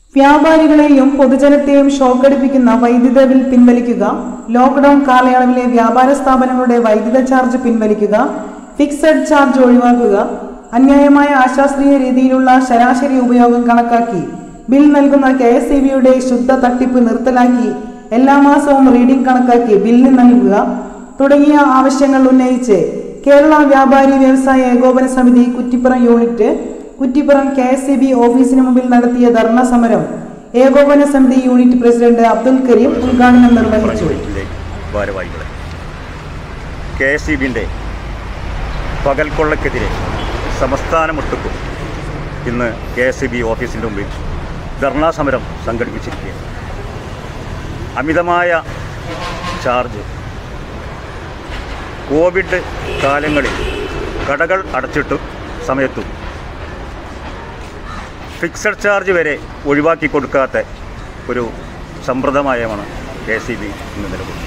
വ്യാപാരികളെയും പൊതുജനത്തെയും ഷോക്കടിപ്പിക്കുന്ന വൈദ്യുത bill പിൻവലിക്കുക lockdown കാലയളവിലെ വ്യാപാര സ്ഥാപനങ്ങളുടെ വൈദ്യുത ചാർജ് പിൻവലിക്കുക ഫിക്സഡ് ചാർജ് ഒഴിവാക്കുക അന്യായമായ അശാസ്ത്രീയ രീതിയിലുള്ള ശരാശരി ഉപയോഗം കണക്കാക്കി ബിൽ നൽകുന്ന കെ എസ് ഇ ബിയുടെ ശുദ്ധ തട്ടിപ്പ് നിർത്തലാക്കി എല്ലാ മാസവും റീഡിംഗ് കണക്കാക്കി ബില്ല് നൽകുക തുടങ്ങിയ ആവശ്യങ്ങൾ ഉന്നയിച്ച് കേരള വ്യാപാരി വ്യവസായ ഏകോപന സമിതി Kuttippuram unit Kuttippuram K S E B ഓഫീസിന് മുമ്പിൽ നടത്തിയ ധർണ സമരം ഏകോപന സമിതി യൂണിറ്റ് പ്രസിഡന്റ് അബ്ദുൽ കരീം ഉദ്ഘാടനം നിർവഹിച്ചു യൂണിറ്റിൻ്റെ ഭാരവാഹികളെ കെ എസ് ഇ ബിൻ്റെ പകൽക്കൊള്ളക്കെതിരെ സംസ്ഥാനമൊട്ടുക്കും ഇന്ന് കെ എസ് ഇ ബി ഓഫീസിൻ്റെ മുമ്പിൽ ധർണാ സമരം സംഘടിപ്പിച്ചിരിക്കുകയാണ് അമിതമായ ചാർജ് കോവിഡ് കാലങ്ങളിൽ കടകൾ അടച്ചിട്ടു സമയത്തും ഫിക്സഡ് ചാർജ് വരെ ഒഴിവാക്കി കൊടുക്കാത്ത ഒരു സമ്പ്രദായമാണ് കെ സി ബി ഇന്ന് നിലകൊള്ളുന്നത്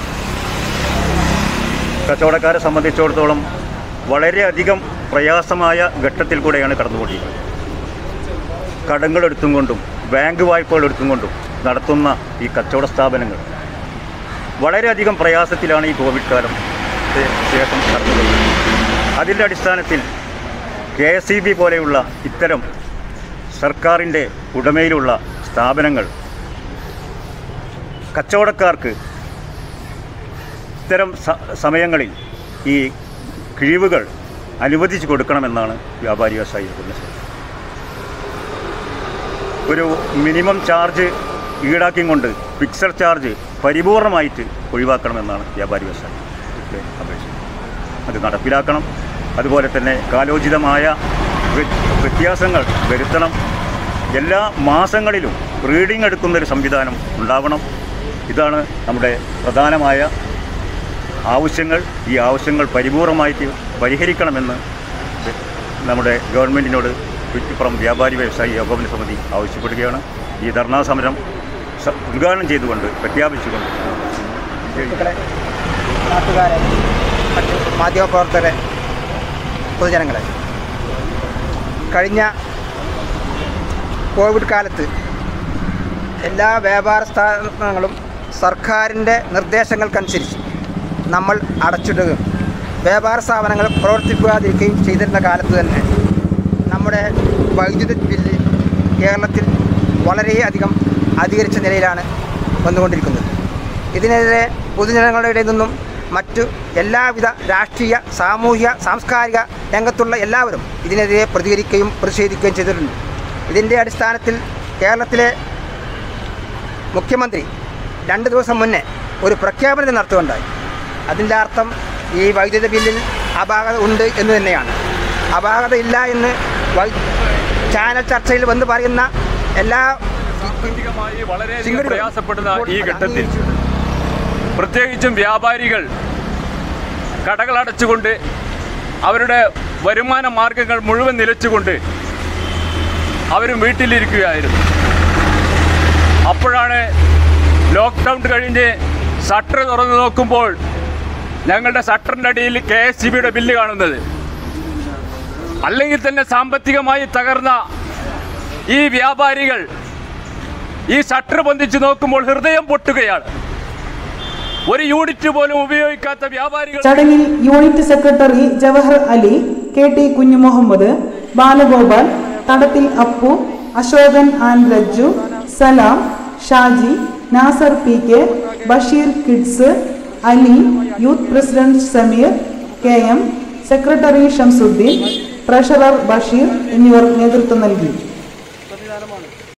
കച്ചവടക്കാരെ സംബന്ധിച്ചിടത്തോളം വളരെയധികം പ്രയാസമായ ഘട്ടത്തിൽ കൂടെയാണ് കടന്നുകൊണ്ടിരിക്കുന്നത് കടങ്ങൾ എടുത്തും കൊണ്ടും ബാങ്ക് വായ്പകൾ എടുത്തും കൊണ്ടും നടത്തുന്ന ഈ കച്ചവട സ്ഥാപനങ്ങൾ വളരെയധികം പ്രയാസത്തിലാണ് ഈ കോവിഡ് കാലം ശേഷം കടന്നുകൊള്ളുന്നത് അതിൻ്റെ അടിസ്ഥാനത്തിൽ കെ എസ് ഇ ബി പോലെയുള്ള ഇത്തരം സർക്കാരിൻ്റെ ഉടമയിലുള്ള സ്ഥാപനങ്ങൾ കച്ചവടക്കാർക്ക് ഇത്തരം സ- സമയങ്ങളിൽ ഈ കിഴിവുകൾ അനുവദിച്ചു കൊടുക്കണമെന്നാണ് വ്യാപാരി വ്യവസായി ഏകോപന ഒരു മിനിമം ചാർജ് ഈടാക്കിയും കൊണ്ട് ഫിക്സഡ് ചാർജ് പരിപൂർണമായിട്ട് ഒഴിവാക്കണമെന്നാണ് വ്യാപാരി വ്യവസായി അപേക്ഷ അത് നടപ്പിലാക്കണം അതുപോലെ തന്നെ കാലോചിതമായ വ്യ- വ്യത്യാസങ്ങൾ വരുത്തണം എല്ലാ മാസങ്ങളിലും റീഡിംഗ് എടുക്കുന്നൊരു സംവിധാനം ഉണ്ടാവണം ഇതാണ് നമ്മുടെ പ്രധാനമായ ആവശ്യങ്ങൾ ഈ ആവശ്യങ്ങൾ പരിപൂർണമായിട്ട് പരിഹരിക്കണമെന്ന് നമ്മുടെ ഗവൺമെൻറ്റിനോട് കുറ്റിപ്പുറം വ്യാപാരി വ്യവസായി ഏകോപന സമിതി ആവശ്യപ്പെടുകയാണ് ഈ ധർണാ സമരം സ- ഉദ്ഘാടനം ചെയ്തുകൊണ്ട് പ്രഖ്യാപിച്ചുകൊണ്ട് സുഹൃത്തുക്കളെ നാട്ടുകാരെ മറ്റ് മാധ്യമപ്രവർത്തകരെ പൊതുജനങ്ങളെ കഴിഞ്ഞ കോവിഡ് കാലത്ത് എല്ലാ വ്യാപാര സ്ഥാപനങ്ങളും സർക്കാരിൻ്റെ നിർദ്ദേശങ്ങൾക്കനുസരിച്ച് നമ്മൾ അടച്ചിടുകയും വ്യാപാര സ്ഥാപനങ്ങൾ പ്രവർത്തിക്കാതിരിക്കുകയും ചെയ്തിരുന്ന കാലത്ത് തന്നെ നമ്മുടെ വൈദ്യുതി ബില്ല് കേരളത്തിൽ വളരെയധികം അധികരിച്ച നിലയിലാണ് വന്നുകൊണ്ടിരിക്കുന്നത് ഇതിനെതിരെ പൊതുജനങ്ങളുടെ ഇടയിൽ നിന്നും മറ്റു എല്ലാവിധ രാഷ്ട്രീയ സാമൂഹിക സാംസ്കാരിക രംഗത്തുള്ള എല്ലാവരും ഇതിനെതിരെ പ്രതികരിക്കുകയും പ്രതിഷേധിക്കുകയും ചെയ്തിട്ടുണ്ട് ഇതിൻ്റെ അടിസ്ഥാനത്തിൽ കേരളത്തിലെ മുഖ്യമന്ത്രി രണ്ട് ദിവസം മുന്നേ ഒരു പ്രഖ്യാപനം നടത്തുകയുണ്ടായി അതിൻ്റെ അർത്ഥം ഈ വൈദ്യുത ബില്ലിൽ അപാകത ഉണ്ട് എന്ന് തന്നെയാണ് അപാകത ഇല്ല എന്ന് വൈ ചാനൽ ചർച്ചയിൽ വന്ന് പറയുന്ന എല്ലാ സാമ്പത്തികമായി വളരെയധികം സിംഗിളും പ്രയാസപ്പെടുന്ന ഈ ഇപ്പോൾ ഘട്ടത്തിൽ പ്രത്യേകിച്ചും വ്യാപാരികൾ കടകൾ അടച്ചുകൊണ്ട് അവരുടെ വരുമാന മാർഗങ്ങൾ മുഴുവൻ നിലച്ചുകൊണ്ട് അവരും വീട്ടിലിരിക്കുകയായിരുന്നു അപ്പോഴാണ് ലോക്ക്ഡൗൺ കഴിഞ്ഞ് ഷട്ടർ തുറന്നു നോക്കുമ്പോൾ ഞങ്ങളുടെ ഷട്ടറിൻ്റെ അടിയിൽ കെ എസ് സി ബിയുടെ ബില്ല് കാണുന്നത് അല്ലെങ്കിൽ തന്നെ സാമ്പത്തികമായി തകർന്ന ഈ വ്യാപാരികൾ ഈ ഷട്ടർ പൊന്തിച്ച് നോക്കുമ്പോൾ ഹൃദയം പൊട്ടുകയാണ് ഒരു യൂണിറ്റ് പോലും ഉപയോഗിക്കാത്ത വ്യാപാരികൾ ചടങ്ങിൽ unit secretary Jawahar Ali K T Kunjumuhammad Balagopal Thadathil Appu Ashokan and Rajju Salam Shaji Nasar P K Basheer kids Ali youth president Sameer K M secretary Shamsuddin treasurer Basheer എന്നിവർ നേതൃത്വം നൽകി